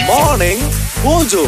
morning mojo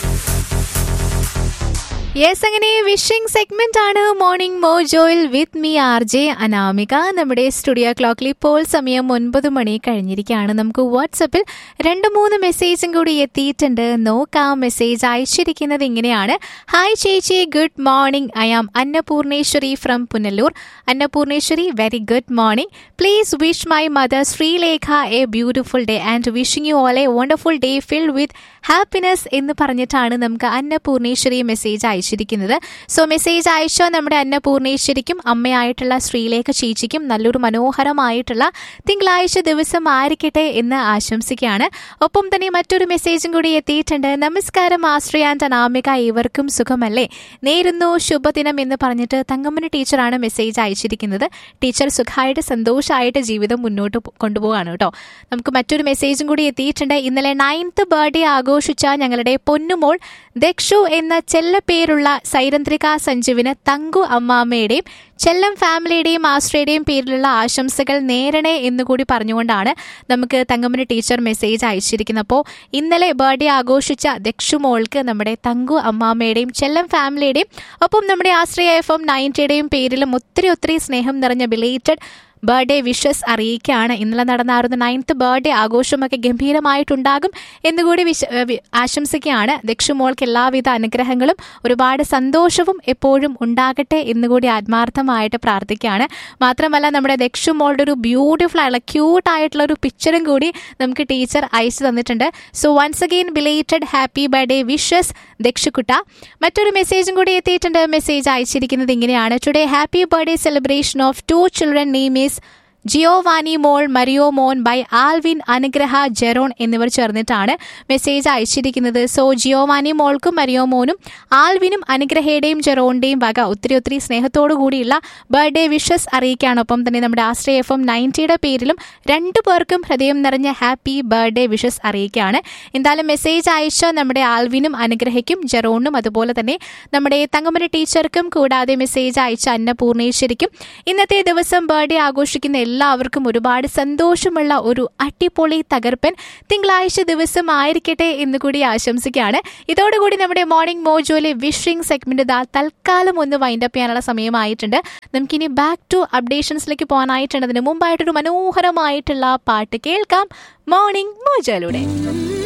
yes അങ്ങനെ wishing segment ആണ് morning മോജോയിൽ with me R J Anamika നമ്മുടെ സ്റ്റുഡിയോ ക്ലോക്കിൽ ഇപ്പോൾ സമയം ഒൻപത് മണി കഴിഞ്ഞിരിക്കുകയാണ് നമുക്ക് വാട്സപ്പിൽ രണ്ട് മൂന്ന് മെസ്സേജും കൂടി എത്തിയിട്ടുണ്ട് നോക്കാം മെസ്സേജ് അയച്ചിരിക്കുന്നത് ഇങ്ങനെയാണ് ഹായ് ചേച്ചി good morning I am Annapoorneshwari from Punalur Annapoorneshwari very good morning please wish my mother Sreelekha a beautiful day and wishing you all a wonderful day filled with happiness എന്ന് പറഞ്ഞിട്ടാണ് നമുക്ക് അന്നപൂർണേശ്വരി മെസ്സേജ് അയച്ചിരിക്കുന്നത് സോ മെസ്സേജ് അയച്ചോ നമ്മുടെ അന്നപൂർണേശ്വരിക്കും അമ്മയായിട്ടുള്ള ശ്രീലേഖ ചേച്ചിക്കും നല്ലൊരു മനോഹരമായിട്ടുള്ള തിങ്കളാഴ്ച ദിവസം ആയിരിക്കട്ടെ എന്ന് ആശംസിക്കുകയാണ് ഒപ്പം തന്നെ മറ്റൊരു മെസ്സേജും കൂടി എത്തിയിട്ടുണ്ട് നമസ്കാരം ആശ്രയ ആൻഡ് അനാമിക ഇവർക്കും സുഖമല്ലേ നേരുന്നു ശുഭദിനം എന്ന് പറഞ്ഞിട്ട് തങ്കമ്മന് ടീച്ചറാണ് മെസ്സേജ് അയച്ചിരിക്കുന്നത് ടീച്ചർ സുഖമായിട്ട് സന്തോഷമായിട്ട് ജീവിതം മുന്നോട്ട് പോ- കൊണ്ടുപോവാണ് കേട്ടോ നമുക്ക് മറ്റൊരു മെസ്സേജും കൂടി എത്തിയിട്ടുണ്ട് ഇന്നലെ നയൻത്ത് ബർത്ത്ഡേ ആഘോഷിച്ച ഞങ്ങളുടെ പൊന്നുമോൾ ദക്ഷു എന്ന ചെല്ല പേരുള്ള സൈരന്ത്രിക സഞ്ജുവിന് തങ്കു അമ്മാമ്മയുടെയും ചെല്ലം ഫാമിലിയുടെയും ആശ്രയുടെയും പേരിലുള്ള ആശംസകൾ നേരണേ എന്നുകൂടി പറഞ്ഞുകൊണ്ടാണ് നമുക്ക് തങ്കമ്മന് ടീച്ചർ മെസ്സേജ് അയച്ചിരിക്കുന്നത് അപ്പോൾ ഇന്നലെ ബർത്ത്ഡേ ആഘോഷിച്ച ദക്ഷു മോൾക്ക് നമ്മുടെ തങ്കു അമ്മാമ്മയുടെയും ചെല്ലം ഫാമിലിയുടെയും ഒപ്പം നമ്മുടെ ആശ്രയ എഫ് എം നയൻറ്റിയുടെയും പേരിലും ഒത്തിരി ഒത്തിരി സ്നേഹം നിറഞ്ഞ ബിലേറ്റഡ് ബർത്ത്ഡേ വിഷസ് അറിയിക്കുകയാണ് ഇന്നലെ നടന്നായിരുന്ന നയൻത്ത് ബർത്ത്ഡേ ആഘോഷമൊക്കെ ഗംഭീരമായിട്ടുണ്ടാകും എന്നുകൂടി വിശ ഏഹ് വി- ആശംസിക്കുകയാണ് ദക്ഷുമോൾക്ക് എല്ലാവിധ അനുഗ്രഹങ്ങളും ഒരുപാട് സന്തോഷവും എപ്പോഴും ഉണ്ടാകട്ടെ എന്നുകൂടി ആത്മാർത്ഥമായിട്ട് പ്രാർത്ഥിക്കുകയാണ് മാത്രമല്ല നമ്മുടെ ദക്ഷുമോളുടെ ഒരു ബ്യൂട്ടിഫുൾ ആയിട്ടുള്ള ക്യൂട്ട് ആയിട്ടുള്ള ഒരു പിക്ചറും കൂടി നമുക്ക് ടീച്ചർ അയച്ചു തന്നിട്ടുണ്ട് so once again belated happy birthday wishes ദക്ഷുക്കുട്ട മറ്റൊരു മെസ്സേജും കൂടി എത്തിയിട്ടുണ്ട് മെസ്സേജ് അയച്ചിരിക്കുന്നത് ഇങ്ങനെയാണ് today happy birthday celebration of two children name is Giovanni മോൾ മരിയോ മോൻ ബൈ ആൽവിൻ അനുഗ്രഹ ജെറോൺ എന്നിവർ ചേർന്നിട്ടാണ് മെസ്സേജ് അയച്ചിരിക്കുന്നത് സോ ജിയോവാനി മോൾക്കും മരിയോ മോനും ആൽവിനും അനുഗ്രഹയുടെയും ജെറോണിന്റെയും വക ഒത്തിരി ഒത്തിരി സ്നേഹത്തോടു കൂടിയുള്ള ബർത്ത്ഡേ വിഷസ് അറിയിക്കുകയാണ് ഒപ്പം തന്നെ നമ്മുടെ ആശ്രയ എഫ് എം നയൻറ്റിയുടെ പേരിലും രണ്ടു പേർക്കും ഹൃദയം നിറഞ്ഞ ഹാപ്പി ബർത്ത്ഡേ വിഷസ് അറിയിക്കുകയാണ് എന്തായാലും മെസ്സേജ് അയച്ച നമ്മുടെ ആൽവിനും അനുഗ്രഹയ്ക്കും ജെറോണിനും അതുപോലെ തന്നെ നമ്മുടെ തങ്കമന ടീച്ചർക്കും കൂടാതെ മെസ്സേജ് അയച്ച അന്നപൂർണേശ്വരിക്കും ഇന്നത്തെ ദിവസം ബർത്ത്ഡേ ആഘോഷിക്കുന്ന എല്ലാവർക്കും ഒരുപാട് സന്തോഷമുള്ള ഒരു അടിപൊളി തകർപ്പൻ തിങ്കളാഴ്ച ദിവസം ആയിരിക്കട്ടെ എന്ന് കൂടി ആശംസിക്കുകയാണ് ഇതോടുകൂടി നമ്മുടെ മോർണിംഗ് മോജോയിലെ വിഷിംഗ് സെഗ്മെന്റ് ദാ തൽക്കാലം ഒന്ന് വൈൻഡപ്പ് ചെയ്യാനുള്ള സമയമായിട്ടുണ്ട് നമുക്കിനി ബാക്ക് ടു അപ്ഡേഷൻസിലേക്ക് പോകാനായിട്ടുണ്ട് അതിന് മുമ്പായിട്ടൊരു മനോഹരമായിട്ടുള്ള പാട്ട് കേൾക്കാം മോർണിംഗ് മോജോയിലൂടെ